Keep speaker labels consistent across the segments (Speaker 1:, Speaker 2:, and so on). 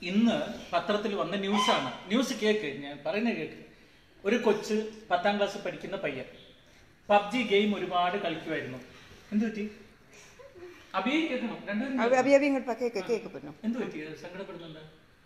Speaker 1: ഇന്ന് പത്രത്തിൽ വന്ന ന്യൂസാണ് ന്യൂസ് കേക്ക് ഞാൻ പറയുന്ന കേക്ക് ഒരു കൊച്ച് പത്താം ക്ലാസ് പഠിക്കുന്ന പയ്യൻ പബ്ജി ഗെയിം ഒരുപാട് കളിക്കുമായിരുന്നു എന്ത് പറ്റി അഭിയെ കേൾക്കണം രണ്ടുപേരും
Speaker 2: അഭി അഭി അഭി ഇങ്ങോട്ട് കേക്ക് കേക്ക് പറഞ്ഞു
Speaker 1: എന്ത് പറ്റി സങ്കടപ്പെടുന്നുണ്ട്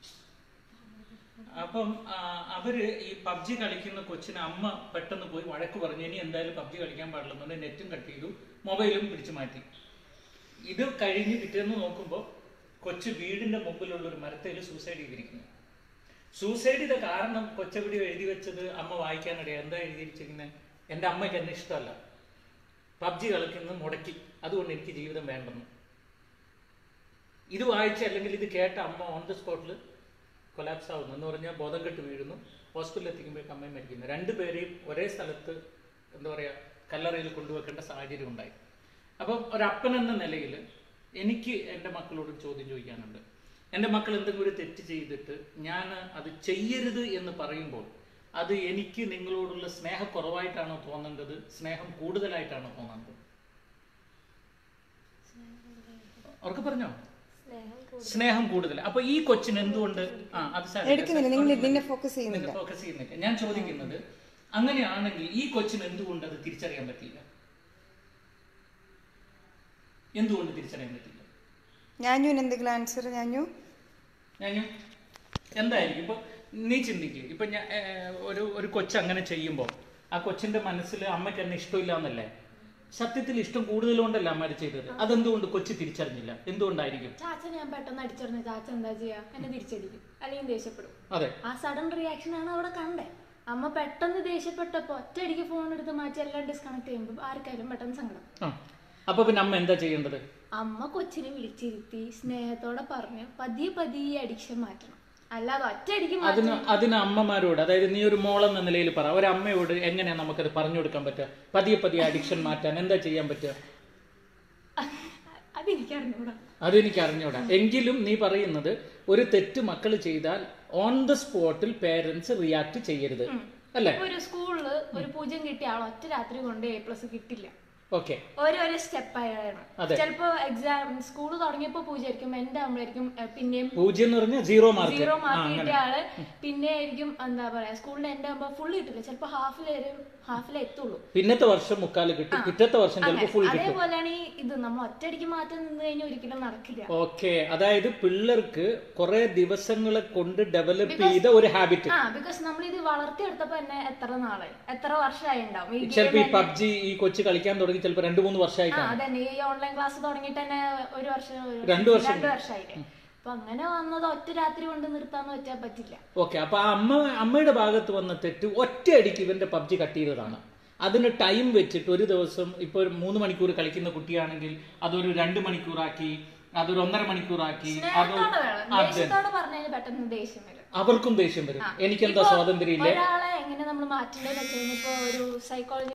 Speaker 1: അപ്പം ആ, അവര് ഈ പബ്ജി കളിക്കുന്ന കൊച്ചിന് അമ്മ പെട്ടെന്ന് പോയി വഴക്ക് പറഞ്ഞു ഇനി എന്തായാലും പബ്ജി കളിക്കാൻ പാടില്ലെന്നുണ്ട് നെറ്റും കട്ട് ചെയ്തു മൊബൈലും പിടിച്ചു മാറ്റി ഇത് കഴിഞ്ഞ് പിറ്റേന്ന് നോക്കുമ്പോൾ കൊച്ചു വീടിന്റെ മുമ്പിലുള്ള ഒരു മരത്തേൽ സൂസൈഡ് ചെയ്തിരിക്കുന്നു സൂസൈഡ് ചെയ്ത കാരണം കൊച്ചെവിടെ എഴുതി വെച്ചത് അമ്മ വായിക്കാനിടയാ എന്താ എഴുതി വെച്ചിരിക്കുന്നത് എൻ്റെ അമ്മയ്ക്ക് എന്നെ ഇഷ്ടമല്ല പബ്ജി കളിക്കുന്നത് മുടക്കി അതുകൊണ്ട് എനിക്ക് ജീവിതം വേണ്ടെന്ന് ഇത് വായിച്ച അല്ലെങ്കിൽ ഇത് കേട്ട അമ്മ ഓൺ ദ സ്പോട്ടിൽ കൊലാപ്സ് ആവുന്നു എന്ന് പറഞ്ഞാൽ ബോധം കെട്ട് വീഴുന്നു ഹോസ്പിറ്റലിൽ എത്തിക്കുമ്പോഴേക്കും അമ്മയും മരിക്കുന്നു രണ്ടുപേരെയും ഒരേ സ്ഥലത്ത് എന്താ പറയുക കല്ലറയിൽ കൊണ്ടുവെക്കേണ്ട സാഹചര്യം ഉണ്ടായി അപ്പം ഒരപ്പൻ എന്ന നിലയിൽ എനിക്ക് എൻ്റെ മക്കളോട് ഒരു ചോദ്യം ചോദിക്കാനുണ്ട് എൻ്റെ മക്കൾ എന്തെങ്കിലും ഒരു തെറ്റ് ചെയ്തിട്ട് ഞാൻ അത് ചെയ്യരുത് എന്ന് പറയുമ്പോൾ അത് എനിക്ക് നിങ്ങളോടുള്ള സ്നേഹക്കുറവായിട്ടാണോ തോന്നേണ്ടത് സ്നേഹം കൂടുതലായിട്ടാണോ തോന്നേണ്ടത് അവർക്ക് പറഞ്ഞോ സ്നേഹം കൂടുതൽ അപ്പൊ ഈ കൊച്ചിന് എന്തുകൊണ്ട് ആ അത് സാരമില്ല.
Speaker 2: എടുക്കുന്നില്ല നിങ്ങൾ നിന്നെ ഫോക്കസ് ചെയ്യുന്നില്ല
Speaker 1: നിങ്ങൾ ഫോക്കസ് ചെയ്യുന്നില്ല ഞാൻ ചോദിക്കുന്നത് അങ്ങനെയാണെങ്കിൽ ഈ കൊച്ചിന് എന്തുകൊണ്ട് അത് തിരിച്ചറിയാൻ പറ്റിയില്ല എന്തുകൊണ്ട് തിരിച്ചറിയാൻ പറ്റില്ല
Speaker 2: ഞാനു എന്തെങ്കിലും ആൻസർ ഞാനു
Speaker 1: ഞാൻ എന്തായിരിക്കും ഇപ്പൊ നീ ചിന്തിക്കുക ഇപ്പൊ ഞാൻ ഏർ, ഒരു ഒരു കൊച്ച് അങ്ങനെ ചെയ്യുമ്പോൾ ആ കൊച്ചിന്റെ മനസ്സിൽ അമ്മയ്ക്ക് എന്നെ ഇഷ്ടമില്ല എന്നല്ലേ സത്യത്തിൽ ഇഷ്ടം കൂടുതലുകൊണ്ടല്ല അമ്മ ചെയ്തത് അതെന്തുകൊണ്ട് കൊച്ചു തിരിച്ചറിഞ്ഞില്ല എന്തുകൊണ്ടായിരിക്കും
Speaker 3: ചാച്ച ഞാൻ പെട്ടെന്ന് അടിച്ചറിഞ്ഞ ചാച്ച എന്താ ചെയ്യാ എന്നെ തിരിച്ചടിക്കും അല്ലെങ്കിൽ ദേഷ്യപ്പെടും
Speaker 1: അതെ
Speaker 3: ആ സഡൻ റിയാക്ഷൻ ആണ് അവിടെ കണ്ടേ അമ്മ പെട്ടെന്ന് ദേഷ്യപ്പെട്ടപ്പോ ഒറ്റയടിക്ക് ഫോൺ എടുത്ത് മാറ്റി എല്ലാം ഡിസ്കണക്ട് ചെയ്യുമ്പോൾ ആർക്കായാലും പെട്ടെന്ന് സങ്കടം
Speaker 1: ആ അപ്പൊ പിന്നെ അമ്മ എന്താ ചെയ്യേണ്ടത്
Speaker 3: അമ്മ കൊച്ചിനെ വിളിച്ചിരുത്തി സ്നേഹത്തോടെ പറഞ്ഞ് പതിയെ പതിയെ അഡിക്ഷൻ മാറ്റണം അല്ലാതെ ഒറ്റയടിക്ക് മാറ്റി
Speaker 1: അതിന് അതിന് അമ്മമാരോട് അതായത് നീ ഒരു മോളെന്ന നിലയിൽ പറ ഒരമ്മയോട് എങ്ങനെയാ നമുക്കത് പറഞ്ഞു കൊടുക്കാൻ പറ്റുക പതിയെ പതിയെ അഡിക്ഷൻ മാറ്റാൻ എന്താ ചെയ്യാൻ പറ്റുക
Speaker 3: അതെനിക്ക് അറിഞ്ഞൂടാ
Speaker 1: അതെനിക്ക് അറിഞ്ഞൂടാ എങ്കിലും നീ പറയുന്നത് ഒരു തെറ്റ് മക്കൾ ചെയ്താൽ ഓൺ ദ സ്പോട്ടിൽ പേരൻസ് റിയാക്ട് ചെയ്യരുത് അല്ലേ
Speaker 3: ഇപ്പൊ ഒരു സ്കൂളില് ഒരു പൂജ്യം കിട്ടിയ ആൾ ഒറ്റ രാത്രി കൊണ്ട് എ പ്ലസ് കിട്ടില്ല
Speaker 1: ഓക്കെ
Speaker 3: ഓരോരോ സ്റ്റെപ്പ് ആയാണ്
Speaker 1: അതെ.
Speaker 3: ചിലപ്പോ എക്സാം സ്കൂൾ തുടങ്ങിയപ്പോ പൂജ്യമായിരിക്കും എന്റെ ആകുമ്പോഴായിരിക്കും ഏഹ്, പിന്നെയും
Speaker 1: പൂജ്യം എന്ന് പറഞ്ഞാൽ സീറോ മാർക്ക്
Speaker 3: സീറോ മാർക്ക് കിട്ടിയ ആള് പിന്നെ ആയിരിക്കും എന്താ പറയാ സ്കൂളിന്റെ എന്റെ ആകുമ്പോ ഫുൾ കിട്ടില്ല ചിലപ്പോ ഹാഫിൽ ഹാഫിലേ എത്തുള്ളൂ
Speaker 1: പിന്നത്തെ വർഷം മുക്കാല് കിട്ടും പിറ്റത്തെ വർഷം ചിലപ്പോൾ ഫുൾ കിട്ടും
Speaker 3: അതേപോലെയാണ് ഈ ഇത് നമ്മൾ ഒറ്റയടിക്ക് മാറ്റം നിന്ന് കഴിഞ്ഞാൽ ഒരിക്കലും നടക്കില്ല
Speaker 1: ഓക്കെ അതായത് പിള്ളേർക്ക് കുറെ ദിവസങ്ങളെ കൊണ്ട് ഡെവലപ്പ് ചെയ്ത ഒരു ഹാബിറ്റ്
Speaker 3: ആ ബിക്കോസ് നമ്മൾ ഇത് വളർത്തിയെടുത്തപ്പോ തന്നെ എത്ര നാളായി എത്ര വർഷമായി ഉണ്ടാവും ഈ
Speaker 1: ചിലപ്പോ ഈ പബ്ജി ഈ കൊച്ചു കളിക്കാൻ തുടങ്ങി ചിലപ്പോ രണ്ടു മൂന്ന് വർഷമായി
Speaker 3: ആ
Speaker 1: കാണും
Speaker 3: അതന്നെ ഈ ഓൺലൈൻ ക്ലാസ് തുടങ്ങിയിട്ട് തന്നെ ഒരു വർഷം ഒരു-
Speaker 1: രണ്ട് വർഷം
Speaker 3: രണ്ട് വർഷമായില്ലേ അപ്പൊ അങ്ങനെ വന്നത് ഒറ്റ രാത്രി കൊണ്ട് നിർത്താന്ന് വെച്ചാൽ പറ്റില്ല
Speaker 1: ഓക്കെ അപ്പൊ ആ അമ്മ അമ്മയുടെ ഭാഗത്ത് വന്ന തെറ്റ് ഒറ്റയടിക്ക് ഇവന്റെ പബ്ജി കട്ട് ചെയ്തതാണ് അതിന് ടൈം വെച്ചിട്ട് ഒരു ദിവസം ഇപ്പൊ ഒരു മൂന്ന് മണിക്കൂർ കളിക്കുന്ന കുട്ടിയാണെങ്കിൽ അതൊരു രണ്ട് മണിക്കൂറാക്കി അതൊരു ഒന്നര മണിക്കൂറാക്കി അത്
Speaker 3: സ്നേഹത്തോടെ വേണം ദേഷ്യത്തോടെ പറഞ്ഞു കഴിഞ്ഞാൽ പെട്ടെന്ന് ദേഷ്യം വരും
Speaker 1: അവർക്കും ദേഷ്യം വരും എനിക്കെന്താ സ്വാതന്ത്ര്യം ഇല്ലേ
Speaker 3: ഒരാളെ എങ്ങനെ നമ്മൾ മാറ്റേണ്ടതെന്ന് വെച്ച് കഴിഞ്ഞാൽ ഇപ്പൊ ഒരു സൈക്കോളജി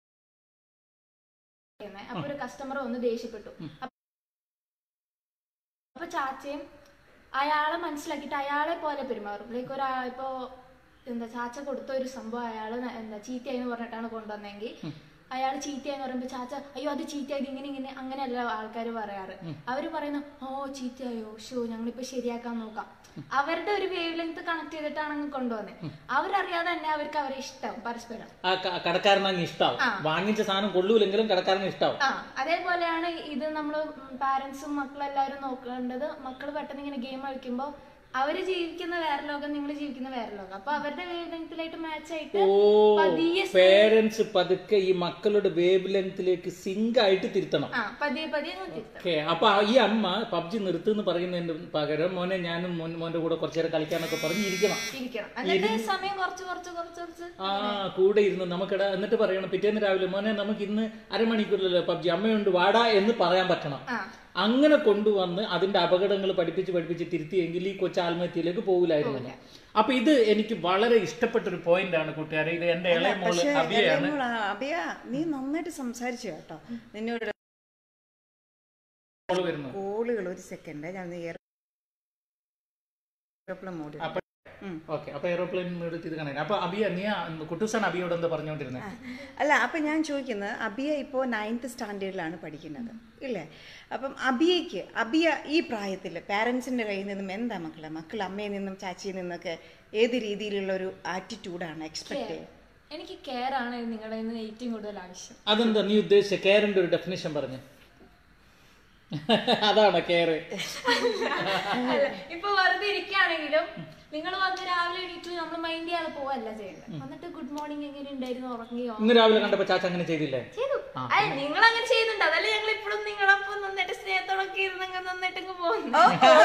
Speaker 3: അപ്പൊ ഒരു കസ്റ്റമർ വന്ന് ദേഷ്യപ്പെട്ടു അപ്പൊ അപ്പൊ ചാച്ചയും അയാളെ മനസ്സിലാക്കിയിട്ട് അയാളെ പോലെ പെരുമാറും ലൈക്ക് ഒരാ ഇപ്പോ എന്താ ചാച്ച കൊടുത്ത ഒരു സംഭവം അയാള് ന- എന്താ ചീത്തയായി എന്ന് പറഞ്ഞിട്ടാണ് കൊണ്ടുവന്നെങ്കിൽ അയാൾ ചീത്തയാന്ന് പറയുമ്പോ ചാച്ച അയ്യോ അത് ചീത്തയായത് ഇങ്ങനെ ഇങ്ങനെ അങ്ങനെയല്ല ആൾക്കാർ പറയാറ് അവര് പറയുന്നു ഓ ചീത്തയായോ ഷോ ഞങ്ങളിപ്പോ ശരിയാക്കാൻ നോക്കാം അവരുടെ ഒരു വേവ് ലെങ്ത് കണക്ട് ചെയ്തിട്ടാണ് കൊണ്ടുവന്നത് അവരറിയാതെ തന്നെ അവർക്ക് അവരെ ഇഷ്ടം പരസ്പരം
Speaker 1: ആ ക- കടക്കാരനങ്ങ് ഇഷ്ടാവും വാങ്ങിച്ച സാധനം കൊള്ളൂലെങ്കിലും കടക്കാരന് ഇഷ്ടാവും
Speaker 3: ആ അതേപോലെയാണ് ഇത് നമ്മൾ പാരന്റ്സും മക്കളെല്ലാവരും നോക്കേണ്ടത് മക്കൾ പെട്ടെന്ന് ഇങ്ങനെ ഗെയിം കളിക്കുമ്പോൾ അവര് ജീവിക്കുന്ന വേറെ ലോകം നിങ്ങൾ ജീവിക്കുന്ന വേറെ ലോകം അപ്പൊ അവരുടെ വേവ് ലെങ്ത്തിലായിട്ട് മാച്ച് ആയിട്ട്
Speaker 1: ഓ
Speaker 3: പതിയെ
Speaker 1: പേരൻസ് പതുക്കെ ഈ മക്കളുടെ വേവ് ലെങ്ത്തിലേക്ക് സിങ്ക് ആയിട്ട് തിരുത്തണം
Speaker 3: ആ പതിയെ പതിയെ അങ്ങ് തിരുത്തണം
Speaker 1: ഓക്കെ അപ്പൊ ആ- ഈ അമ്മ പബ്ജി നിർത്തുന്ന് പറയുന്നതിന് പകരം മോനെ ഞാനും മോൻ- മോന്റെ കൂടെ കുറച്ചു നേരം കളിക്കാനൊക്കെ പറഞ്ഞിരിക്കണം
Speaker 3: ഇരിക്കണം എന്നിട്ട് സമയം കുറച്ച് കുറച്ച് കുറച്ച് കുറച്ച്
Speaker 1: ആ കൂടെ ഇരുന്ന് നമുക്കിട എന്നിട്ട് പറയണം പിറ്റേന്ന് രാവിലെ മോനെ നമുക്ക് ഇന്ന് അരമണിക്കൂറിലല്ലോ പബ്ജി അമ്മയുണ്ട് വാടാ എന്ന് പറയാൻ പറ്റണം
Speaker 3: ആ
Speaker 1: അങ്ങനെ കൊണ്ടുവന്ന് അതിന്റെ അപകടങ്ങൾ പഠിപ്പിച്ച് പഠിപ്പിച്ച് തിരുത്തിയെങ്കിൽ ഈ കൊച്ചു ആത്മഹത്യയിലേക്ക് പോകില്ലായിരുന്നു അപ്പൊ ഇത് എനിക്ക് വളരെ ഇഷ്ടപ്പെട്ട ഒരു പോയിന്റ് ആണ് കൂട്ടുകാരെ ഇത് എന്റെ ഇളയ മോള്
Speaker 2: പക്ഷേ
Speaker 1: അഭിയാണ്
Speaker 2: ഇളയമോള് ആ, അഭിയ നീ നന്നായിട്ട് സംസാരിച്ചു കേട്ടോ നിന്നോട്
Speaker 1: മോള് വരുന്നത്
Speaker 2: കോളുകൾ ഒരു സെക്കൻഡ് ഞാൻ എയർപ്ലെയിൻ മോഡ്
Speaker 1: അപ്പൊ ഓക്കെ അപ്പൊ എയറോപ്ലെയിൻ എടുത്ത് ഇത് കാണാൻ അപ്പൊ അബിയ നീ ആ- കുട്ടൂസാണ് അബിയോട് എന്താ പറഞ്ഞുകൊണ്ടിരുന്നത്
Speaker 2: അല്ല അപ്പം ഞാൻ ചോദിക്കുന്നത് അബിയ ഇപ്പോൾ നയൻത്ത് സ്റ്റാൻഡേർഡിലാണ് പഠിക്കുന്നത് ഇല്ലേ അപ്പം അബിയയ്ക്ക് അബിയ ഈ പ്രായത്തിൽ പാരൻസിൻ്റെ കയ്യിൽ നിന്നും എന്താ മക്കളെ മക്കൾ അമ്മയിൽ നിന്നും ചാച്ചിയിൽ നിന്നൊക്കെ ഏത് രീതിയിലുള്ള ഒരു ആറ്റിറ്റ്യൂഡാണ് എക്സ്പെക്ട് ചെയ്യുന്നത്
Speaker 3: എനിക്ക് കെയർ ആണ് നിങ്ങളുടെ നിന്ന് ഏറ്റവും കൂടുതൽ ആവശ്യം
Speaker 1: അതെന്താ നീ ഉദ്ദേശിച്ച കെയറിന്റെ ഒരു ഡെഫിനേഷൻ പറഞ്ഞു അതാണോ കെയർ
Speaker 3: അല്ല, ഇപ്പൊ വെറുതെ ഇരിക്കുകയാണെങ്കിലും നിങ്ങൾ വന്ന് രാവിലെ എണീറ്റ് നമ്മൾ മൈൻഡ് ചെയ്യാതെ പോവല്ല ചെയ്യുന്നത് എന്നിട്ട് ഗുഡ് മോർണിംഗ് എങ്ങനെ ഉണ്ടായിരുന്നു ഉറങ്ങിയോ
Speaker 1: ഇന്ന് രാവിലെ കണ്ടപ്പോ ചാച്ച അങ്ങനെ ചെയ്തില്ലേ
Speaker 3: ചെയ്തു അല്ല നിങ്ങൾ അങ്ങനെ ചെയ്യുന്നുണ്ട് അതല്ലേ ഞങ്ങൾ ഇപ്പോഴും നിങ്ങളൊപ്പം നന്നായിട്ട് സ്നേഹത്തോടൊക്കെ ഇരുന്ന് അങ്ങ് നന്നായിട്ട് അങ്ങ് പോകുന്നു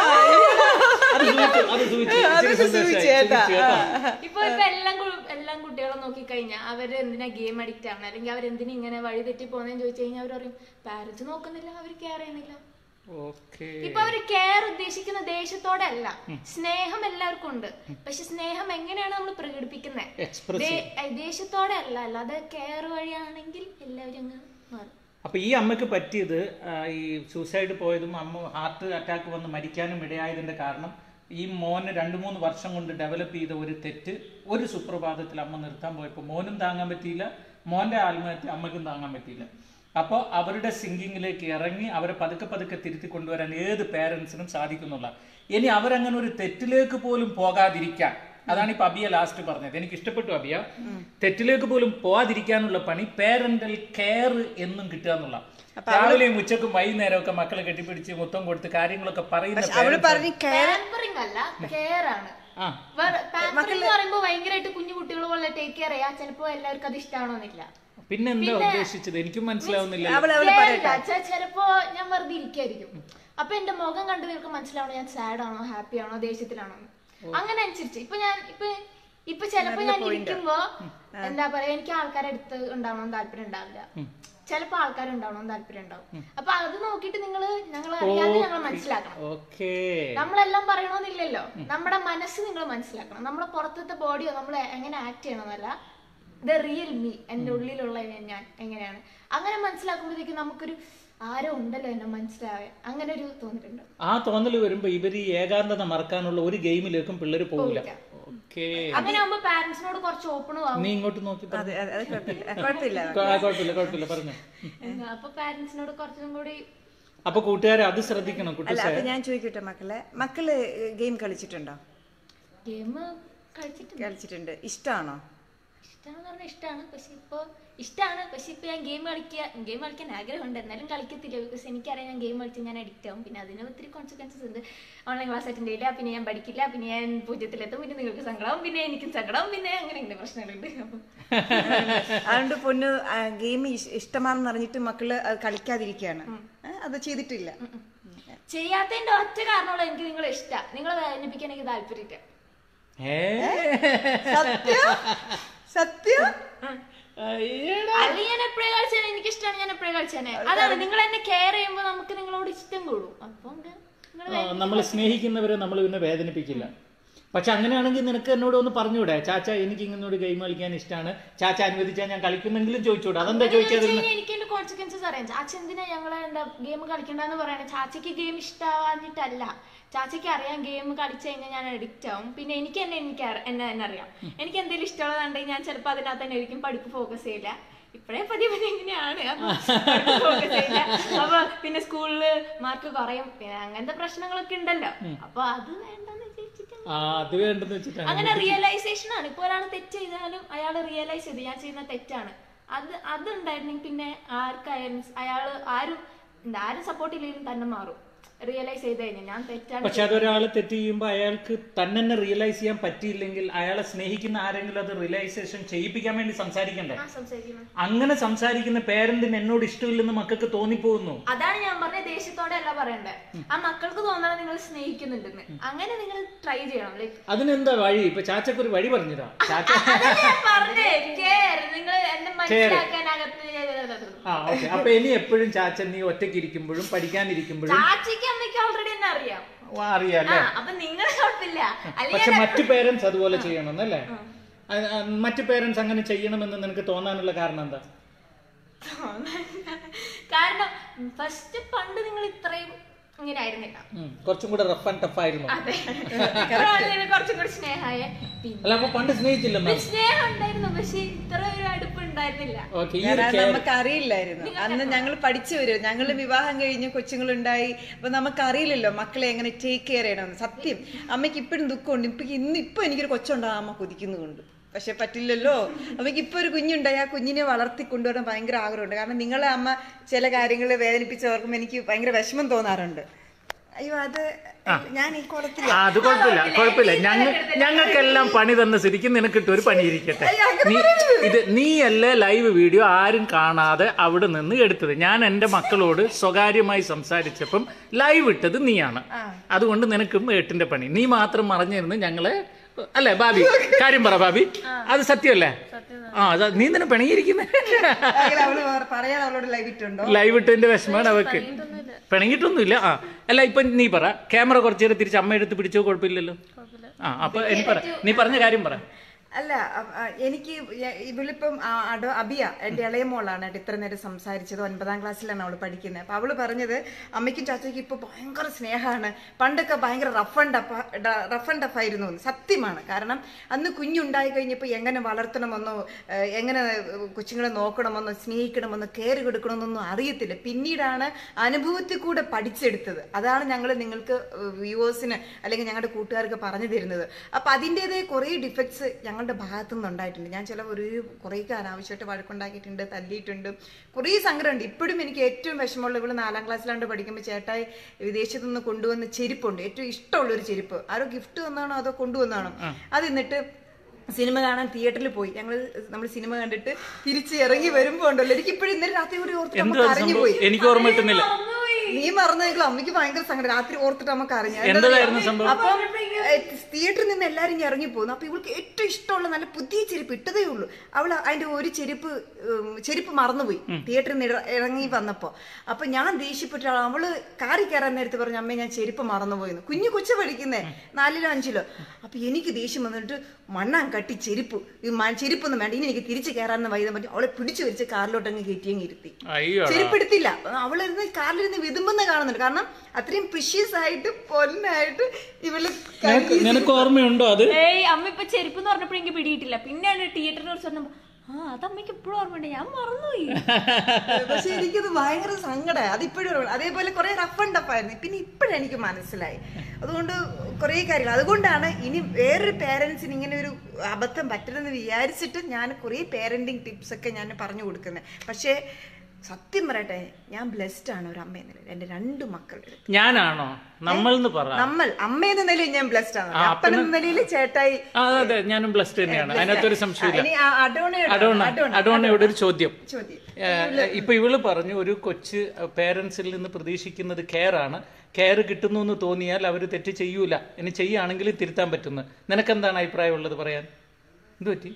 Speaker 1: അത് സൂചിച്ചു അത് സൂചിച്ചു ഇച്ചിരി സന്തോഷമായി. സൂചിച്ചു കേട്ടോ.
Speaker 3: ഇപ്പൊ ഇപ്പൊ എല്ലാം കു- എല്ലാം കുട്ടികളെ നോക്കിക്കഴിഞ്ഞാൽ അവര് എന്തിനാ ഗെയിം അഡിക്റ്റ് ആണ് അല്ലെങ്കിൽ അവരെന്തിനാ ഇങ്ങനെ വഴി തെറ്റി പോകുന്നതെന്ന് ചോദിച്ചു കഴിഞ്ഞാൽ അവർ പറയും പാരന്റ്സ് നോക്കുന്നില്ല അവർ കെയർ ചെയ്യുന്നില്ല
Speaker 1: ഓക്കേ
Speaker 3: ഇപ്പൊ അവര് കെയർ ഉദ്ദേശിക്കുന്ന ദേഷ്യത്തോടെ അല്ല സ്നേഹം എല്ലാവർക്കും ഉണ്ട് പക്ഷെ സ്നേഹം എങ്ങനെയാണ് നമ്മൾ പ്രകടിപ്പിക്കുന്നത്
Speaker 1: എക്സ്പ്രസ്
Speaker 3: ദേഷ്യത്തോടെ അല്ല അല്ലാതെ കെയർ വഴിയാണെങ്കിൽ എല്ലാവരും അങ്ങ് മാറും
Speaker 1: അപ്പൊ ഈ അമ്മക്ക് പറ്റിയത് ആ, ഈ സൂസൈഡ് പോയതും അമ്മ ഹാർട്ട് അറ്റാക്ക് വന്ന് മരിക്കാനും ഇടയായതിന്റെ കാരണം ഈ മോന് രണ്ട് മൂന്ന് വർഷം കൊണ്ട് ഡെവലപ്പ് ചെയ്ത ഒരു തെറ്റ് ഒരു സുപ്രഭാതത്തിൽ അമ്മ നിർത്താൻ പോയപ്പോൾ മോനും താങ്ങാൻ പറ്റിയില്ല മോന്റെ ആത്മഹത്യ അമ്മയ്ക്കും താങ്ങാൻ പറ്റിയില്ല അപ്പോൾ അവരുടെ സിംഗിങ്ങിലേക്ക് ഇറങ്ങി അവരെ പതുക്കെ പതുക്കെ തിരുത്തി കൊണ്ടുവരാൻ ഏത് പേരൻസിനും സാധിക്കുന്നുള്ള ഇനി അവരങ്ങനെ ഒരു തെറ്റിലേക്ക് പോലും പോകാതിരിക്കാൻ അതാണ് ഇപ്പൊ അബിയ ലാസ്റ്റ് പറഞ്ഞത് എനിക്ക് ഇഷ്ടപ്പെട്ടു അബിയ തെറ്റിലേക്ക് പോലും പോവാതിരിക്കാനുള്ള പണി പേരന്റൽ കെയർ എന്നും കിട്ടുക എന്നുള്ള രാവിലെയും ഉച്ചക്കും വൈകുന്നേരവും ഒക്കെ മക്കളെ കെട്ടിപ്പിടിച്ച് മുത്തം കൊടുത്ത് കാര്യങ്ങളൊക്കെ പറയുന്ന
Speaker 2: അവള്
Speaker 1: parents-
Speaker 2: പറഞ്ഞ് കെയർ
Speaker 3: പാമ്പറിംഗ് അല്ല കെയർ ആണ്
Speaker 1: ആ
Speaker 3: പാമ്പറിംഗ് എന്ന് പറയുമ്പോ ഭയങ്കരമായിട്ട് കുഞ്ഞു കുട്ടികൾ പോലെ ടേക്ക് കെയർ ചെയ്യാ ചിലപ്പോ എല്ലാവർക്കും അത് ഇഷ്ടമാണോന്നില്ല
Speaker 1: പിന്നെ എന്താ ഉദ്ദേശിച്ചത് എനിക്കും മനസ്സിലാവുന്നില്ല
Speaker 2: അവള് അവള് പറയട്ടെ
Speaker 3: ചെ- ചിലപ്പോ ഞാൻ വെറുതെ ഇരിക്കായിരിക്കും അപ്പൊ എന്റെ മുഖം കണ്ട് നിനക്ക് മനസ്സിലാവണം ഞാൻ സാഡ് ആണോ ഹാപ്പി ആണോ ദേഷ്യത്തിലാണോ എന്ന്. അങ്ങനെ അനുസരിച്ച് ഇപ്പൊ ഞാൻ ഇപ്പൊ ഇപ്പൊ ചിലപ്പോ ഞാൻ ഇരിക്കുമ്പോ എന്താ പറയാ എനിക്ക് ആൾക്കാരെ അടുത്ത് ഉണ്ടാവണം താല്പര്യം ഉണ്ടാവില്ല ചിലപ്പോ ആൾക്കാരുണ്ടാവണം താല്പര്യം ഉണ്ടാവും അപ്പൊ അത് നോക്കിയിട്ട് നിങ്ങൾ ഞങ്ങൾ അറിയാതെ ഞങ്ങൾ മനസ്സിലാക്കണം
Speaker 1: ഓക്കേ
Speaker 3: നമ്മളെല്ലാം പറയണമെന്നില്ലല്ലോ നമ്മുടെ മനസ്സ് നിങ്ങൾ മനസ്സിലാക്കണം നമ്മുടെ പുറത്തത്തെ ബോഡിയോ നമ്മൾ എങ്ങനെ ആക്ട് ചെയ്യണമെന്നല്ല ദ റിയൽ മീ എൻ്റെ ഉള്ളിലുള്ള ഞാൻ എങ്ങനെയാണ് അങ്ങനെ മനസ്സിലാക്കുമ്പോഴത്തേക്കും നമുക്കൊരു ആരോ ഉണ്ടല്ലോ എന്നെ മനസ്സിലാവാൻ അങ്ങനെ ഒരു തോന്നിയിട്ടുണ്ട്
Speaker 1: ആ തോന്നൽ വരുമ്പോ ഇവർ ഈ ഏകാന്തത മറക്കാനുള്ള ഒരു ഗെയിമിലേക്കും പിള്ളേർ പോകില്ല
Speaker 3: പോവില്ല.
Speaker 1: ഓക്കേ
Speaker 3: അങ്ങനെ ആകുമ്പോ പാരന്റ്സിനോട് കുറച്ച് ഓപ്പണും ആവും
Speaker 1: നീ ഇങ്ങോട്ട് നോക്കി പറ.
Speaker 2: അതെ അത് അത് കുഴപ്പമില്ല കുഴപ്പമില്ല
Speaker 1: ആ, കുഴപ്പമില്ല കുഴപ്പമില്ല പറഞ്ഞു
Speaker 3: എന്താ, അപ്പൊ പാരന്റ്സിനോട് കുറച്ചും കൂടി
Speaker 1: അപ്പൊ കൂട്ടുകാരെ അത് ശ്രദ്ധിക്കണം
Speaker 2: അല്ല
Speaker 1: കുട്ടൂസ
Speaker 2: അപ്പൊ ഞാൻ ചോദിക്കട്ടെ മക്കളെ മക്കള് ഗെയിം കളിച്ചിട്ടുണ്ടോ
Speaker 3: ഗെയിം കളിച്ചിട്ടുണ്ട്
Speaker 2: കളിച്ചിട്ടുണ്ട് ഇഷ്ടമാണോ
Speaker 3: ഇഷ്ടമാണെന്ന് പറഞ്ഞാൽ ഇഷ്ടമാണ് പക്ഷെ ഇപ്പൊ ഇഷ്ടമാണ് പക്ഷെ ഇപ്പൊ ഞാൻ ഗെയിം കളിക്കുക ഗെയിം കളിക്കാൻ ആഗ്രഹമുണ്ട് എന്നാലും കളിക്കത്തില്ല ബിക്കോസ് എനിക്കറിയാം ഞാൻ ഗെയിം കളിച്ച് ഞാൻ അഡിക്റ്റ് ആവും പിന്നെ അതിന് ഒത്തിരി കോൺസിക്വൻസസ് ഉണ്ട് ഓൺലൈൻ ക്ലാസ് അറ്റൻഡ് ചെയ്യില്ല പിന്നെ ഞാൻ പഠിക്കില്ല പിന്നെ ഞാൻ പൂജ്യത്തിലെത്തും പിന്നെ നിങ്ങൾക്ക് സങ്കടവും പിന്നെ എനിക്കും സങ്കടവും പിന്നെ അങ്ങനെ ഇങ്ങനെ പ്രശ്നങ്ങളുണ്ട് അപ്പം
Speaker 2: അതുകൊണ്ട് പൊന്ന് ഗെയിം ഇഷ്ടമാണെന്ന് അറിഞ്ഞിട്ട് മക്കള് അത് കളിക്കാതിരിക്കുകയാണ് ഏ, അത് ചെയ്തിട്ടില്ല
Speaker 3: ചെയ്യാത്തതിന്റെ ഒറ്റ കാരണമുള്ള എനിക്ക് നിങ്ങളെ ഇഷ്ടം നിങ്ങളെ വേദനിപ്പിക്കാൻ എനിക്ക് താല്പര്യമില്ല
Speaker 1: ഏ
Speaker 2: സത്യം സത്യം
Speaker 1: അയ്യടാ.
Speaker 3: അല്ലെങ്കിൽ ഞാൻ എപ്പോഴേ കളിച്ചാൽ എനിക്ക് ഇഷ്ടമാണ് ഞാൻ എപ്പോഴേ കളിച്ചാനെ അതാണ് നിങ്ങൾ എന്നെ കെയർ ചെയ്യുമ്പോൾ നമുക്ക് നിങ്ങളോട് ഇഷ്ടം കൂടും അപ്പം നിങ്ങൾ
Speaker 1: ആ, നമ്മൾ സ്നേഹിക്കുന്നവരെ നമ്മൾ പിന്നെ വേദനിപ്പിക്കില്ല പക്ഷെ അങ്ങനെയാണെങ്കിൽ നിനക്ക് എന്നോട് ഒന്ന് പറഞ്ഞൂടെ ചാച്ച എനിക്ക് ഇങ്ങനൊരു ഗെയിം കളിക്കാൻ ഇഷ്ടമാണ് ചാച്ച അനുവദിച്ചാൽ ഞാൻ കളിക്കുന്നെങ്കിലും ചോദിച്ചൂടെ അതെന്താ ചോദിച്ചത്
Speaker 3: എനിക്ക് എന്റെ കോൺസിക്വൻസസ് അറിയാം ചാച്ച എന്തിനാ ഞങ്ങളെ എന്താ ഗെയിം കളിക്കണ്ടെന്ന് പറയണേ ചാച്ചയ്ക്ക് ഗെയിം ഇഷ്ടമാഞ്ഞിട്ടല്ല ചാച്ചയ്ക്ക് അറിയാം ഗെയിം കളിച്ചു കഴിഞ്ഞാൽ ഞാൻ അഡിക്റ്റ് ആവും പിന്നെ എനിക്ക് തന്നെ എനിക്ക് അറി- എന്നെ തന്നെ അറിയാം എനിക്ക് എന്തെങ്കിലും ഇഷ്ടമുള്ളതുണ്ടെങ്കിൽ ഞാൻ ചിലപ്പോൾ അതിനകത്ത് തന്നെ ആയിരിക്കും പഠിപ്പ് ഫോക്കസ് ചെയ്യില്ല ഇപ്പഴേ പതിയെ പതിയെ എങ്ങനെയാണ് ഫോക്കസ് ചെയ്യില്ല അപ്പൊ പിന്നെ സ്കൂളില് മാർക്ക് കുറയും പിന്നെ അങ്ങനത്തെ പ്രശ്നങ്ങളൊക്കെ ഉണ്ടല്ലോ അപ്പൊ അത് വേണ്ടെന്ന് വിചാരിച്ചിട്ട്
Speaker 1: ആ അത് വേണ്ടെന്ന് വെച്ചിട്ടാണ്
Speaker 3: അങ്ങനെ റിയലൈസേഷൻ ആണ് ഇപ്പൊ ഒരാൾ തെറ്റ് ചെയ്താലും അയാൾ റിയലൈസ് ചെയ്ത് ഞാൻ ചെയ്യുന്ന തെറ്റാണ് അത് അതുണ്ടായിരുന്നെങ്കിൽ പിന്നെ ആർക്കായാലും അയാൾ ആരും എന്താ ആരും സപ്പോർട്ട് ഇല്ലെങ്കിലും തന്നെ മാറും റിയലൈസ് ചെയ്ത് കഴിഞ്ഞാൽ ഞാൻ തെറ്റാണ്
Speaker 1: പക്ഷെ അതൊരാൾ തെറ്റ് ചെയ്യുമ്പോൾ അയാൾക്ക് തന്നെ റിയലൈസ് ചെയ്യാൻ പറ്റിയില്ലെങ്കിൽ അയാളെ സ്നേഹിക്കുന്ന ആരെങ്കിലും അത് റിയലൈസേഷൻ ചെയ്യിപ്പിക്കാൻ വേണ്ടി സംസാരിക്കണ്ടേ
Speaker 3: ആ സംസാരിക്കുന്നത്
Speaker 1: അങ്ങനെ സംസാരിക്കുന്ന പേരന്റിന് എന്നോട് ഇഷ്ടമില്ലെന്ന് മക്കൾക്ക് തോന്നിപ്പോകുന്നു
Speaker 3: അതാണ് ഞാൻ പറഞ്ഞ ദേഷ്യത്തോടെ അല്ല പറയണ്ടേ ആ മക്കൾക്ക് തോന്നണം നിങ്ങൾ സ്നേഹിക്കുന്നുണ്ടെന്ന് അങ്ങനെ നിങ്ങൾ ട്രൈ ചെയ്യണം ലൈക്ക്
Speaker 1: അതിനെന്താ വഴി ഇപ്പൊ ചാച്ചക്ക് ഒരു വഴി പറഞ്ഞതാ ചാച്ച
Speaker 3: അതല്ലേ ഞാൻ പറഞ്ഞേ കെയർ നിങ്ങൾ എന്നെ മനസ്സിലാക്കാനകത്ത്
Speaker 1: ആ ഓക്കെ അപ്പൊ ഇനി എപ്പോഴും ചാച്ചൻ നീ ഒറ്റയ്ക്ക് ഇരിക്കുമ്പോഴും പഠിക്കാനിരിക്കുമ്പോഴും
Speaker 3: ചാച്ചിക്ക് അമ്മയ്ക്ക് ഓൾറെഡി എന്നെ അറിയാം
Speaker 1: ആ, അറിയാല്ലേ
Speaker 3: ആ അപ്പൊ നിങ്ങൾ കുഴപ്പമില്ല അല്ലെങ്കിൽ
Speaker 1: പക്ഷെ മറ്റു പേരൻസ് അതുപോലെ ചെയ്യണമെന്നല്ലേ ആ, ആ, മറ്റു പേരൻസ് അങ്ങനെ ചെയ്യണമെന്ന് നിനക്ക് തോന്നാനുള്ള കാരണം എന്താ
Speaker 3: കാരണം ഫസ്റ്റ് പണ്ട് നിങ്ങൾ ഇത്രയും അങ്ങനെ ആയിരുന്നില്ല
Speaker 1: ഉം. കുറച്ചും കൂടെ റഫ് ആൻഡ് ടഫ് ആയിരുന്നു
Speaker 3: അതെ ഇപ്പോഴാണ് കുറച്ചും കൂടി സ്നേഹമായ പിന്നെ
Speaker 1: അല്ല അപ്പൊ പണ്ട് സ്നേഹിച്ചില്ലെന്നോ
Speaker 3: സ്നേഹം ഉണ്ടായിരുന്നു പക്ഷെ ഇത്ര ഒരു അടുപ്പ് ഉണ്ടായിരുന്നില്ല
Speaker 1: ഓക്കെ ഈ ഒരു
Speaker 2: കാരണം നമുക്ക് അറിയില്ലായിരുന്നു അന്ന് ഞങ്ങൾ പഠിച്ചു വരും ഞങ്ങൾ വിവാഹം കഴിഞ്ഞ് കൊച്ചുങ്ങളുണ്ടായി അപ്പൊ നമുക്ക് അറിയില്ലല്ലോ മക്കളെ എങ്ങനെ ടേക്ക് കെയർ ചെയ്യണമെന്ന് സത്യം അമ്മയ്ക്ക് ഇപ്പോഴും ദുഃഖമുണ്ട് ഇപ്പൊ ഇന്ന് ഇപ്പൊ എനിക്കൊരു കൊച്ചുണ്ടാകാൻ അമ്മ കൊതിക്കുന്നുണ്ട് പക്ഷെ പറ്റില്ലല്ലോ അമ്മയ്ക്ക് ഇപ്പൊ ഒരു കുഞ്ഞുണ്ടായി ആ കുഞ്ഞിനെ വളർത്തി കൊണ്ടുവരാൻ ഭയങ്കര ആഗ്രഹമുണ്ട് കാരണം നിങ്ങളെ അമ്മ ചില കാര്യങ്ങൾ വേദനിപ്പിച്ച് ഓർക്കുമ്പോൾ എനിക്ക് ഭയങ്കര വിഷമം തോന്നാറുണ്ട് അയ്യോ അത് ഞാൻ ഈ കുളത്തിൽ
Speaker 1: ആ, അത് കുഴപ്പമില്ല കുഴപ്പമില്ല ഞങ്ങൾ ഞങ്ങൾക്കെല്ലാം പണി തന്ന സ്ഥിതിക്ക് നിനക്കിട്ട് ഒരു പണി ഇരിക്കട്ടെ നീ ഇത് നീയല്ലേ ലൈവ് വീഡിയോ ആരും കാണാതെ അവിടെ നിന്ന് എടുത്തത് ഞാൻ എൻ്റെ മക്കളോട് സ്വകാര്യമായി സംസാരിച്ചപ്പം ലൈവ് ഇട്ടത് നീയാണ് അതുകൊണ്ട് നിനക്കും ഏട്ടിന്റെ പണി നീ മാത്രം മറഞ്ഞിരുന്ന് ഞങ്ങളെ അല്ലേ ബാബി കാര്യം പറ ബാബി അത് സത്യമല്ലേ ആ അത് നീ തന്നെ പിണങ്ങിയിരിക്കുന്നത്
Speaker 2: അവള് പറയാൻ അവളോട് ലൈവ് ഇട്ടുണ്ടോ
Speaker 1: ലൈവ് ഇട്ടതിന്റെ വിഷമാണ് അവക്ക് പിണങ്ങിയിട്ടൊന്നുമില്ല ആ അല്ല ഇപ്പൊ നീ പറ ക്യാമറ കുറച്ചു നേരം തിരിച്ച് അമ്മ എടുത്ത് പിടിച്ചോ കുഴപ്പമില്ലല്ലോ ആ അപ്പൊ എനിക്ക് പറ നീ പറഞ്ഞ കാര്യം പറ
Speaker 2: അല്ല അ- അ, എനിക്ക് യ- ഇവളിപ്പം ആ, അടോ അബിയ എൻ്റെ ഇളയ മോളാണ് കേട്ടോ ഇത്ര നേരം സംസാരിച്ചത് ഒൻപതാം ക്ലാസ്സിലാണ് അവൾ പഠിക്കുന്നത് അപ്പൊ അവള് പറഞ്ഞത് അമ്മയ്ക്കും ചാച്ചയ്ക്കും ഇപ്പൊ ഭയങ്കര സ്നേഹമാണ് പണ്ടൊക്കെ ഭയങ്കര rough and tough rough and tough ആയിരുന്നു എന്ന്. സത്യമാണ് കാരണം അന്ന് കുഞ്ഞുണ്ടായി കഴിഞ്ഞപ്പോൾ എങ്ങനെ വളർത്തണമെന്നോ ഏഹ്, എങ്ങനെ കൊച്ചുങ്ങളെ നോക്കണമെന്നോ സ്നേഹിക്കണമെന്നോ കെയർ കൊടുക്കണമെന്നൊന്നും അറിയത്തില്ല പിന്നീടാണ് അനുഭവത്തിൽ കൂടെ പഠിച്ചെടുത്തത് അതാണ് ഞങ്ങൾ നിങ്ങൾക്ക് വ്യൂവേഴ്സിന് അല്ലെങ്കിൽ ഞങ്ങളുടെ കൂട്ടുകാർക്ക് പറഞ്ഞു തരുന്നത് അപ്പൊ അതിൻ്റെതായ കുറേ ഡിഫക്ട്സ് ഞങ്ങളുടെ ഭാഗത്തു നിന്ന് ഉണ്ടായിട്ടുണ്ട് ഞാൻ ചില ഒരു കുറേ അനാവശ്യമായിട്ട് വഴക്കുണ്ടാക്കിയിട്ടുണ്ട് തല്ലിയിട്ടുണ്ട് കുറേ സങ്കടമുണ്ട് ഇപ്പോഴും എനിക്ക് ഏറ്റവും വിഷമമുള്ള ഇവിടെ നാലാം ക്ലാസ്സിലാണ്ട് പഠിക്കുമ്പോൾ ചേട്ടായി വിദേശത്തു നിന്ന് കൊണ്ടുവന്ന ചെരുപ്പുണ്ട് ഏറ്റവും ഇഷ്ടമുള്ള ഒരു ചെരുപ്പ് ആരോ ഗിഫ്റ്റ് തന്നാണോ അതോ കൊണ്ടുവന്നാണോ അത് എന്നിട്ട് സിനിമ കാണാൻ തിയേറ്ററിൽ പോയി ഞങ്ങൾ നമ്മൾ സിനിമ കണ്ടിട്ട് തിരിച്ച് ഇറങ്ങി വരുമ്പോ ഉണ്ടല്ലോ എനിക്ക് ഇപ്പോഴും ഇന്നലെ രാത്രി കൂടി ഓർത്ത്
Speaker 1: എന്തോ
Speaker 2: നമുക്ക് അറിഞ്ഞു പോയി
Speaker 1: എനിക്ക് ഓർമ്മ കിട്ടുന്നില്ല
Speaker 2: നീ മറന്നെങ്കിലും അമ്മയ്ക്ക് ഭയങ്കര സങ്കടം രാത്രി ഓർത്തിട്ട് നമുക്ക് അറിഞ്ഞു
Speaker 1: എന്തതായിരുന്നു സംഭവം?
Speaker 2: അപ്പം തിയേറ്ററിൽ നിന്ന് എല്ലാരും ഇങ്ങ് ഇറങ്ങി പോകുന്നു അപ്പൊ ഇവൾക്ക് ഏറ്റവും ഇഷ്ടമുള്ള നല്ല പുതിയ ചെരുപ്പ് ഇട്ടതേ ഉള്ളൂ അവൾ അതിന്റെ ഒരു ചെരുപ്പ് ഉം, ചെരുപ്പ് മറന്നുപോയി തിയേറ്ററിൽ നിന്ന് ഇറ- ഇറങ്ങി വന്നപ്പോ അപ്പൊ ഞാൻ ദേഷ്യപ്പെട്ട ആളാ. അവള് കാറി കയറാൻ നേരത്ത് പറഞ്ഞു അമ്മേ ഞാൻ ചെരുപ്പ് മറന്നുപോയിന്ന് കുഞ്ഞു കൊച്ചു പഠിക്കുന്നേ നാലിലോ അഞ്ചിലോ അപ്പൊ എനിക്ക് ദേഷ്യം വന്നിട്ട് മണ്ണാൻ കട്ടി ചെരുപ്പ് ഈ മ- ചെരുപ്പൊന്നും വേണ്ട ഇനി എനിക്ക് തിരിച്ചു കയറാന്ന് വൈദ്യം പറ്റി അവളെ പിടിച്ചു വലിച്ച് കാറിലോട്ട് അങ്ങ് കയറ്റിയങ്ങ് ഇരുത്തി
Speaker 1: അയ്യോ
Speaker 2: ചെരുപ്പെടുത്തില്ല അവളിരുന്ന് കാറിലിരുന്ന് വിതുമ്പെന്ന് കാണുന്നുണ്ട് കാരണം അത്രയും പ്രിഷ്യസ് ആയിട്ട് പൊന്നായിട്ട് ഇവള്
Speaker 1: നിനക്ക് നിനക്ക് ഓർമ്മയുണ്ടോ അത്
Speaker 3: ഏയ് അമ്മ ഇപ്പൊ ചെരുപ്പ് എന്ന് പറഞ്ഞപ്പോ എനിക്ക് പിടിയിട്ടില്ല പിന്നെയാണ് തിയേറ്ററിനെ കുറിച്ച് പറഞ്ഞപ്പോ ആ അത് അമ്മയ്ക്ക് ഇപ്പോഴും ഓർമ്മയുണ്ട് ഞാൻ മറന്നുപോയി
Speaker 2: പക്ഷെ എനിക്കത് ഭയങ്കര സങ്കടമായി അതിപ്പോഴും ഓർമ്മ. അതേപോലെ കുറെ റഫ് ആൻഡ് ടഫ് ആയിരുന്നു പിന്നെ ഇപ്പോഴും എനിക്ക് മനസ്സിലായി അതുകൊണ്ട് കുറെ കാര്യങ്ങൾ അതുകൊണ്ടാണ് ഇനി വേറൊരു പേരൻസിന് ഇങ്ങനെ ഒരു അബദ്ധം പറ്റരുതെന്ന് വിചാരിച്ചിട്ട് ഞാൻ കുറെ പേരന്റിങ് ടിപ്സ് ഒക്കെ ഞാൻ പറഞ്ഞു കൊടുക്കുന്നത് പക്ഷേ സത്യം പറയട്ടെ ഞാൻ ബ്ലെസ്ഡ് ആണ് ഒരു അമ്മ എന്ന നിലയിൽ എൻ്റെ രണ്ട് മക്കളുടെ അടുത്ത്.
Speaker 1: ഞാനാണോ നമ്മൾ എന്ന് പറ
Speaker 2: നമ്മൾ അമ്മ എന്ന നിലയിൽ ഞാൻ ബ്ലെസ്ഡ് ആണ്
Speaker 1: ആ,
Speaker 2: അപ്പൻ എന്ന നിലയിൽ ചേട്ടായി
Speaker 1: ആ അതെ ഞാനും ബ്ലസ്ഡ് തന്നെയാണ് അതിനകത്തൊരു സംശയമില്ല
Speaker 2: ഇനി ആ അഡോണയുടെ
Speaker 1: അഡോണ
Speaker 2: അഡോണ
Speaker 1: അഡോണയോട് ഒരു ചോദ്യം
Speaker 2: ചോദ്യം
Speaker 1: ഏഹ്, ഇപ്പൊ ഇവള് പറഞ്ഞു ഒരു കൊച്ച് പേരൻസിൽ നിന്ന് പ്രതീക്ഷിക്കുന്നത് കെയർ ആണ് കെയർ കിട്ടുന്നു എന്ന് തോന്നിയാൽ അവർ തെറ്റ് ചെയ്യൂല ഇനി ചെയ്യുകയാണെങ്കിൽ തിരുത്താൻ പറ്റുന്നു നിനക്കെന്താണ് അഭിപ്രായമുള്ളത് പറയാൻ എന്ത് പറ്റി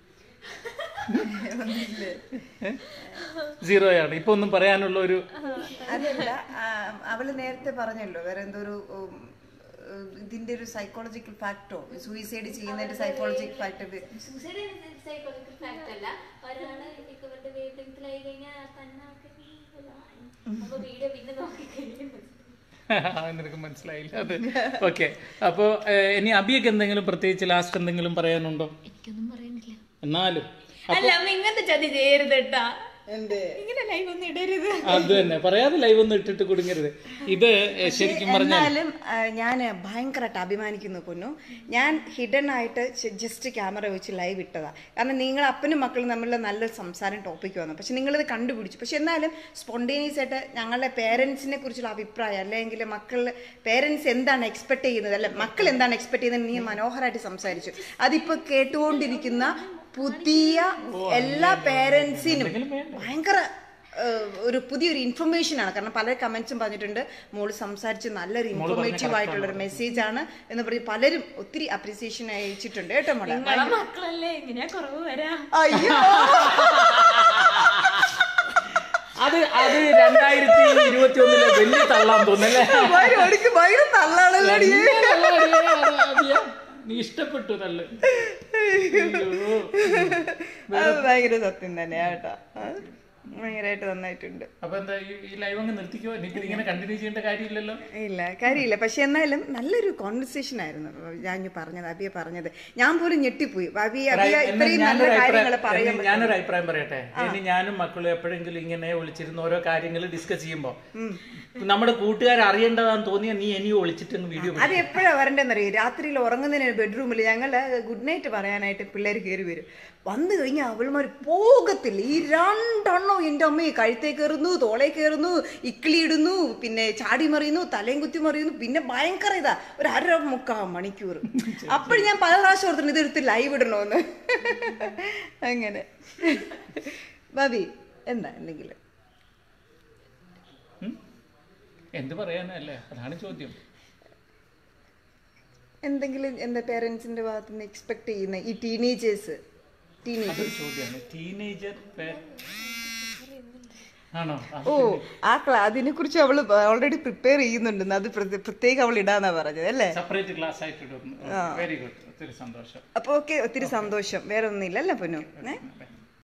Speaker 1: സീറോയാണ് ഇപ്പൊ ഒന്നും പറയാനുള്ള ഒരു
Speaker 2: അതല്ല ആ, അവള് നേരത്തെ പറഞ്ഞല്ലോ വേറെ എന്തോ ഒരു ഉം, ഉം, ഇതിന്റെ ഒരു സൈക്കോളജിക്കൽ ഫാക്ടോ സൂയിസൈഡ് ചെയ്യുന്നതിന്റെ psychological factor
Speaker 3: suicide psychological fact അല്ല ഒരാള് എനിക്ക് അവരുടെ വേദനത്തിലായി കഴിഞ്ഞാൽ തന്നെ അപ്പൊ വീഡിയോ പിന്നെ നോക്കി കഴിയുന്നത്
Speaker 1: നിനക്ക് മനസ്സിലായില്ല അത് ഓക്കെ അപ്പോ ഏഹ്, ഇനി അബിയൊക്കെ എന്തെങ്കിലും പ്രത്യേകിച്ച് ലാസ്റ്റ് എന്തെങ്കിലും പറയാനുണ്ടോ
Speaker 3: എനിക്കൊന്നും പറയാനില്ല
Speaker 1: എന്നാലും
Speaker 3: അല്ല അമ്മ ഇങ്ങനത്തെ ചതി ചെയ്യരുത് കേട്ടാ
Speaker 2: എന്റെ
Speaker 3: ഇങ്ങനെ ലൈവ് ഒന്നും ഇടരുത്
Speaker 1: അത് തന്നെ പറയാതെ ലൈവ് ഒന്നും ഇട്ടിട്ട് കുടുങ്ങരുത് ഇത് ഏഹ്, ശരിക്കും പറഞ്ഞാൽ
Speaker 2: എന്നാലും ഞാൻ ഭയങ്കരമായിട്ട് അഭിമാനിക്കുന്നു പൊന്നു ഞാൻ ഹിഡൻ ആയിട്ട് ജസ്റ്റ് ക്യാമറ വെച്ച് ലൈവ് ഇട്ടതാ കാരണം നിങ്ങൾ അപ്പനും മക്കളും തമ്മിലുള്ള നല്ലൊരു സംസാരം ടോപ്പിക് വന്നു പക്ഷെ നിങ്ങളിത് കണ്ടുപിടിച്ചു പക്ഷെ എന്നാലും സ്പോണ്ടേനിയസ് ആയിട്ട് ഞങ്ങളുടെ പേരൻസിനെ കുറിച്ചുള്ള അഭിപ്രായം അല്ലെങ്കിൽ മക്കൾ പേരൻസ് എന്താണ് എക്സ്പെക്ട് ചെയ്യുന്നത് അല്ല മക്കൾ എന്താണ് എക്സ്പെക്ട് ചെയ്യുന്നത് നീ മനോഹരമായിട്ട് സംസാരിച്ചു അതിപ്പോ കേട്ടുകൊണ്ടിരിക്കുന്ന പുതിയ എല്ലാ പേരൻസിനും ഭയങ്കര ഏഹ്, ഒരു പുതിയൊരു ഇൻഫർമേഷൻ ആണ് കാരണം പല കമന്റ്സും പറഞ്ഞിട്ടുണ്ട് മോള് സംസാരിച്ച് നല്ലൊരു ഇൻഫോർമേറ്റീവ് ആയിട്ടുള്ള ഒരു മെസ്സേജ് ആണ് എന്ന് പറഞ്ഞ് പലരും ഒത്തിരി അപ്രീസിയേഷൻ അയച്ചിട്ടുണ്ട് കേട്ടോ മോളെ
Speaker 3: നിങ്ങളെ മക്കളല്ലേ എങ്ങനെയാ കുറവ് വരാ
Speaker 2: അയ്യോ
Speaker 1: അത് അത് രണ്ടായിരത്തി ഇരുപത്തി ഒന്നിലെ വലിയ തള്ളാൻ തോന്നല്ലേ
Speaker 2: ഭയങ്കര എനിക്ക് ഭയങ്കര തള്ളാണല്ലോ നീ.
Speaker 1: നീ ഇഷ്ടപ്പെട്ടു തള്ളു
Speaker 2: അത് ഭയങ്കര സത്യം തന്നെയാ കേട്ടോ ആ. ഭയങ്കരമായിട്ട് നന്നായിട്ടുണ്ട്
Speaker 1: അപ്പൊ എന്താ ഈ- ഈ ലൈവ് അങ്ങ് നിർത്തിക്കോ എനിക്ക് ഇങ്ങനെ കണ്ടിന്യൂ ചെയ്യേണ്ട കാര്യമില്ലല്ലോ
Speaker 2: ഇല്ല കാര്യമില്ല പക്ഷെ എന്നാലും നല്ലൊരു കോൺവെർസേഷൻ ആയിരുന്നു ഞാൻ ഇനി പറഞ്ഞത് അബിയ പറഞ്ഞത് ഞാൻ പോലും ഞെട്ടിപ്പോയി അബിയ അബിയ
Speaker 1: എന്നാ
Speaker 2: ഇത്രയും നല്ല
Speaker 1: ഞാനൊരു
Speaker 2: കാര്യങ്ങൾ
Speaker 1: അഭിപ്രായം-
Speaker 2: പറയാൻ
Speaker 1: ഇനി ഞാനൊരു അഭിപ്രായം പറയട്ടെ ഇനി ഞാനും മക്കളും എപ്പോഴെങ്കിലും ഇങ്ങനെ വിളിച്ചിരുന്ന ഓരോ കാര്യങ്ങൾ ഡിസ്കസ് ചെയ്യുമ്പോ നമ്മുടെ കൂട്ടുകാർ അറിയേണ്ടതാന്ന് തോന്നിയാൽ നീ ഇനിയും ഒളിച്ചിട്ട് അങ്ങ് വീഡിയോ
Speaker 2: അത് എപ്പോഴാണ് വരണ്ടെന്നറിയോ രാത്രിയിൽ ഉറങ്ങുന്നതിന് ബെഡ്റൂമിൽ ഞങ്ങൾ ഗുഡ് നൈറ്റ് പറയാനായിട്ട് പിള്ളേർ കയറി വരും വന്നു കഴിഞ്ഞാൽ അവൾമാർ പോകത്തില്ല ഈ രണ്ടെണ്ണം എൻ്റെ അമ്മയെ കഴുത്തേ കയറുന്നു തോളേ കയറുന്നു ഇക്കിളി ഇടുന്നു പിന്നെ ചാടി മറിയുന്നു തലയും കുത്തി മറിയുന്നു പിന്നെ ഭയങ്കര ഇതാ ഒരു അര മുക്കാ മണിക്കൂർ അപ്പോഴും ഞാൻ പല പ്രാവശ്യം ഓർത്തിട്ടുണ്ട് ഇതെടുത്ത് ലൈവ് ഇടണമെന്ന് അങ്ങനെ ബാബി എന്താ എന്തെങ്കിലും
Speaker 1: എന്ത് പറയാനല്ലേ അതാണ് ചോദ്യം
Speaker 2: എന്തെങ്കിലും എന്താ പേരൻസിന്റെ ഭാഗത്ത് നിന്ന് എക്സ്പെക്ട് ചെയ്യുന്ന ഈ ടീനേജേഴ്സ് ടീനേജ്
Speaker 1: അതൊരു ചോദ്യമാണ് ടീനേജർ ആണോ ആ,
Speaker 2: ഓ ആ ക്ലാ അതിനെ കുറിച്ച് അവള് ഓൾറെഡി പ്രിപ്പയർ ചെയ്യുന്നുണ്ടെന്ന് അത് പ്രത്യ- പ്രത്യേകം അവൾ ഇടാന്നാ പറഞ്ഞത് അല്ലേ
Speaker 1: സെപ്പറേറ്റ് ക്ലാസ് ആയിട്ട് ഇടുന്നു വെരി ഗുഡ് ഒത്തിരി സന്തോഷം
Speaker 2: അപ്പൊ ഓക്കെ ഒത്തിരി സന്തോഷം വേറെ ഒന്നുമില്ല അല്ലേ പൊന്നു ഏ